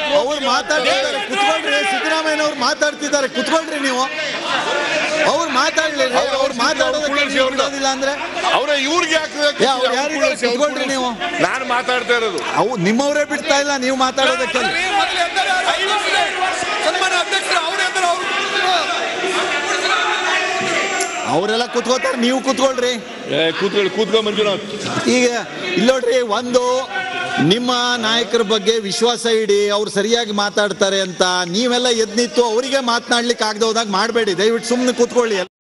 ಅವ್ರು ಮಾತಾಡ್ತಿದ್ದಾರೆ ಕುತ್ಕೊಳ್ರಿ ಸಿದ್ದರಾಮಯ್ಯ ಅವ್ರು ಮಾತಾಡ್ತಿದ್ದಾರೆ ಕುತ್ಕೊಳ್ರಿ ನೀವು ಅವ್ರು ಮಾತಾಡ್ಲಿ ಅವ್ರು ಮಾತಾಡೋದಕ್ಕೆ ಕುಳ್ಳರ್ಸಿ ನೀವು ಅವ್ರನ್ನ. ಬಿಡೋದಿಲ್ಲ ಅಂದ್ರೆ ಅವ್ರ ಇವ್ರಿಗೆ ಯಾಕೆ ಏ, ಅವ್ರು ಯಾರಿದ್ದಾರೆ? ಕುತ್ಕೊಳ್ರಿ ನೀವು. ನಾನು ಮಾತಾಡ್ತಾ ಇರೋದು ಅವು ನಿಮ್ಮವರೇ ಬಿಡ್ತಾ ಇಲ್ಲ ನೀವು ಮಾತಾಡೋದಕ್ಕೆ ಸನ್ಮಾನ್ಯ ಅಧ್ಯಕ್ಷರು ಅವ್ರು ಎಂದ್ರೆ ಅವ್ರು ಅವರೆಲ್ಲ ಕುತ್ಕೋತಾರೆ ನೀವು ಕುತ್ಕೊಳ್ರಿ ಕೂತ್ಕೊಳ್ಳಿ ಕೂತ್ಕೊ ಮಂಜುನಾಥ್ ಈಗ ಇಲ್ಲಿ ನೋಡ್ರಿ ಒಂದು ನಿಮ್ಮ ನಾಯಕರ ಬಗ್ಗೆ ವಿಶ್ವಾಸ ಇಡಿ ಅವ್ರು ಸರಿಯಾಗಿ ಮಾತಾಡ್ತಾರೆ ಅಂತ ನೀವೆಲ್ಲ ಎದ್ ನಿಂತು ಅವರಿಗೆ ಮಾತನಾಡ್ಲಿಕ್ಕೆ ಆಗದೆ ಹೋದಾಗ ಮಾಡಬೇಡಿ ದಯವಿಟ್ಟು ಸುಮ್ಮನೆ ಕೂತ್ಕೊಳ್ಳಿ